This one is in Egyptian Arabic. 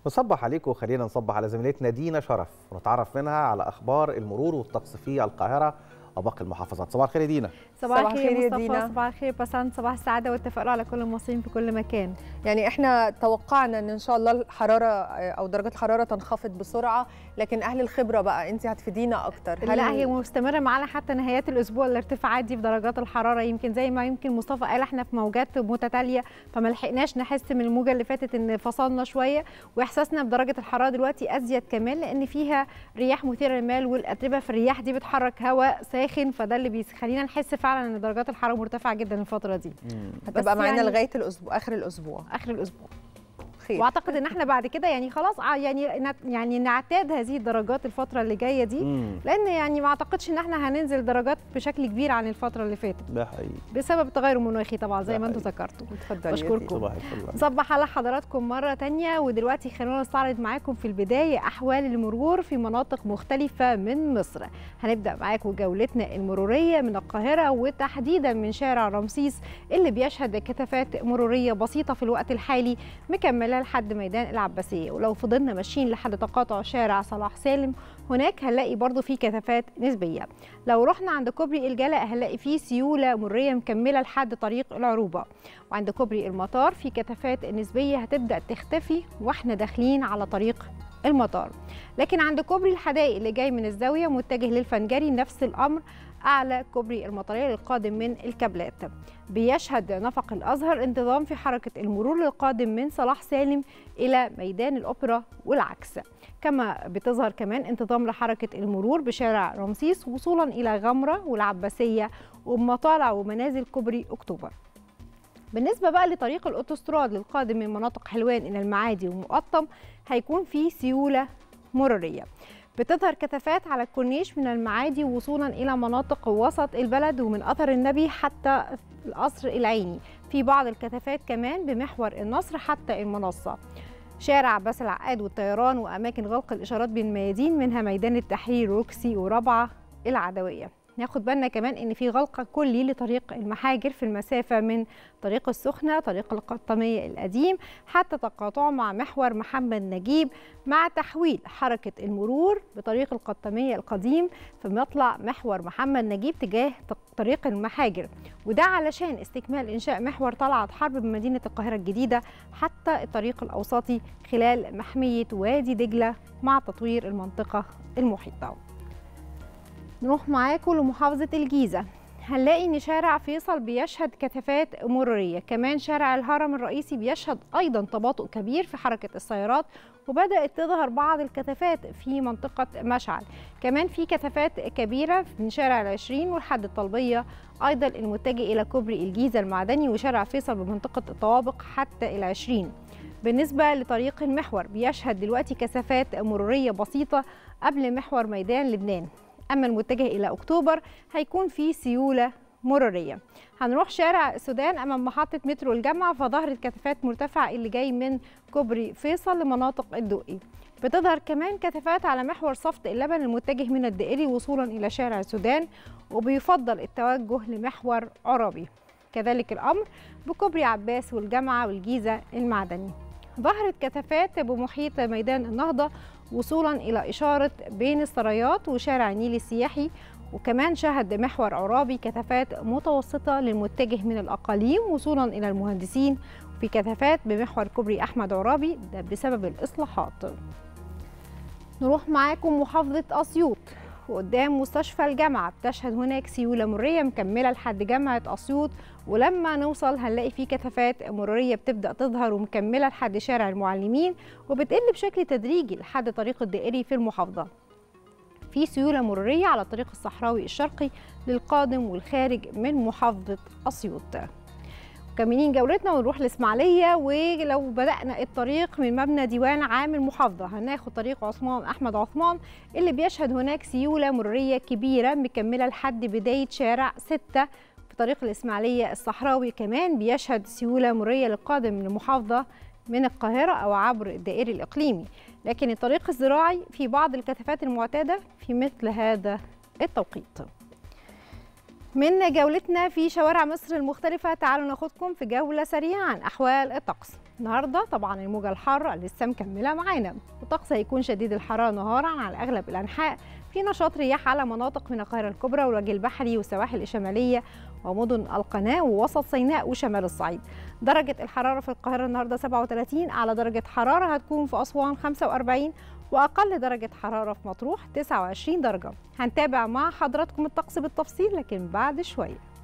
نصبح عليكم وخلينا نصبح على زميلتنا دينا شرف ونتعرف منها على اخبار المرور والطقس في القاهره وباقي المحافظات صباح الخير يا دينا صباح صباح الخير الخير يا يا مصطفى دينا. صباح الخير بسنت صباح السعاده والتفاؤل على كل المصريين في كل مكان يعني احنا توقعنا ان ان شاء الله الحراره او درجه الحراره تنخفض بسرعه لكن اهل الخبره بقى انت هتفيدينا اكتر لا هي مستمره معانا حتى نهايات الاسبوع الارتفاعات دي في درجات الحراره يمكن زي ما يمكن مصطفى قال احنا في موجات متتاليه فما لحقناش نحس من الموجه اللي فاتت ان فصلنا شويه واحساسنا بدرجه الحراره دلوقتي ازيد كمان لان فيها رياح مثيره للمال والاتربه في الرياح دي بتحرك هواء ساخن فده اللي بيخلينا نحس فعلا ان درجات الحراره مرتفعه جدا الفتره دي هتبقى بس معانا يعني- لغايه الاسبوع اخر الاسبوع اخر الاسبوع خير واعتقد ان احنا بعد كده يعني خلاص ع- يعني نت- يعني نعتاد هذه الدرجات الفتره اللي جايه دي مم. لان يعني ما اعتقدش ان احنا هننزل درجات بشكل كبير عن الفتره اللي فاتت ده حقيقي بسبب التغير المناخي طبعا زي ده ما انتم حقيقي. ذكرتوا اتفضلي يا بشكركم. دينا. صباح الفل نصبح على حضراتكم مرة تانية ودلوقتي خلونا نستعرض معاكم في البداية أحوال المرور في مناطق مختلفة من مصر هنبدأ معاكم جولتنا المرورية من القاهرة وتحديدا من شارع رمسيس اللي بيشهد كثافات مرورية بسيطة في الوقت الحالي مكملة لحد ميدان العباسية ولو فضلنا ماشيين لحد تقاطع شارع صلاح سالم هناك هنلاقي برضو في كثافات نسبية لو رحنا عند كوبري الجلاء هنلاقي فيه سيولة مرورية مكملة لحد طريق العروبة وعند كوبري المطار في كثافات نسبية هتبدأ تختفي واحنا داخلين على طريق المطار لكن عند كوبري الحدائق اللي جاي من الزاوية متجه للفنجري نفس الأمر أعلى كوبري المطرية القادم من الكابلات بيشهد نفق الأزهر انتظام في حركة المرور القادم من صلاح سالم إلى ميدان الأوبرا والعكس كما بتظهر كمان انتظام لحركة المرور بشارع رمسيس وصولا إلى غمرة والعباسية ومطالع ومنازل كوبري أكتوبر بالنسبة بقى لطريق الأوتوستراد للقادم من مناطق حلوان إلى المعادي ومقطم هيكون في سيولة مرورية بتظهر كثافات على الكورنيش من المعادي وصولا إلى مناطق وسط البلد ومن أثر النبي حتى القصر العيني في بعض الكثافات كمان بمحور النصر حتى المنصة شارع عباس العقاد والطيران وأماكن غلق الإشارات بين الميادين منها ميدان التحرير روكسي ورابعة العدوية ناخد بالنا كمان ان في غلق كلي لطريق المحاجر في المسافه من طريق السخنه طريق القطاميه القديم حتى تقاطعه مع محور محمد نجيب مع تحويل حركه المرور بطريق القطاميه القديم في مطلع محور محمد نجيب تجاه ط- طريق المحاجر وده علشان استكمال انشاء محور طلعت حرب بمدينه القاهره الجديده حتى الطريق الاوسطي خلال محميه وادي دجله مع تطوير المنطقه المحيطه نروح معاكم لمحافظة الجيزة هنلاقي ان شارع فيصل بيشهد كثافات مروريه كمان شارع الهرم الرئيسي بيشهد ايضا تباطؤ كبير في حركه السيارات وبدات تظهر بعض الكثافات في منطقه مشعل كمان في كثافات كبيره من شارع العشرين والحد الطلبيه ايضا المتجه الى كوبري الجيزه المعدني وشارع فيصل بمنطقه الطوابق حتى العشرين بالنسبة لطريق المحور بيشهد دلوقتي كثافات مرورية بسيطة قبل محور ميدان لبنان أما المتجه إلى أكتوبر هيكون في سيولة مرورية هنروح شارع السودان أمام محطة مترو الجامعة فظهرت كثافات مرتفعة اللي جاي من كوبري فيصل لمناطق الدقي بتظهر كمان كثافات على محور صفت اللبن المتجه من الدائري وصولا إلى شارع السودان وبيفضل التوجه لمحور عرابي كذلك الأمر بكوبري عباس والجامعة والجيزة المعدني ظهرت كثافات بمحيط ميدان النهضة وصولا إلى إشارة بين السرايات وشارع النيل السياحي وكمان شهد محور عرابي كثافات متوسطة للمتجه من الأقاليم وصولا إلى المهندسين وفي كثافات بمحور كوبري أحمد عرابي ده بسبب الإصلاحات نروح معاكم محافظة أسيوط وقدام مستشفى الجامعة بتشهد هناك سيولة مرورية مكملة لحد جامعة أسيوط ولما نوصل هنلاقي في كثافات مرورية بتبدأ تظهر ومكملة لحد شارع المعلمين وبتقل بشكل تدريجي لحد طريق الدائري في المحافظة في سيولة مرورية على الطريق الصحراوي الشرقي للقادم والخارج من محافظة أسيوط مكملين جولتنا ونروح الإسماعيلية ولو بدأنا الطريق من مبنى ديوان عام المحافظة هناخد طريق عثمان أحمد عثمان اللي بيشهد هناك سيولة مرورية كبيرة مكملة لحد بداية شارع 6 في طريق الإسماعيلية الصحراوي كمان بيشهد سيولة مرورية للقادم من المحافظة من القاهرة أو عبر الدائري الإقليمي لكن الطريق الزراعي في بعض الكثافات المعتادة في مثل هذا التوقيت من جولتنا في شوارع مصر المختلفة تعالوا ناخدكم في جولة سريعة عن أحوال الطقس النهارده طبعا الموجه الحاره لسه مكمله معانا الطقس هيكون شديد الحراره نهارا على اغلب الانحاء في نشاط رياح على مناطق من القاهره الكبرى والوجه البحري والسواحل الشماليه ومدن القناه ووسط سيناء وشمال الصعيد درجه الحراره في القاهره النهارده 37 على درجه حراره هتكون في اسوان 45 واقل درجه حراره في مطروح 29 درجه هنتابع مع حضراتكم الطقس بالتفصيل لكن بعد شويه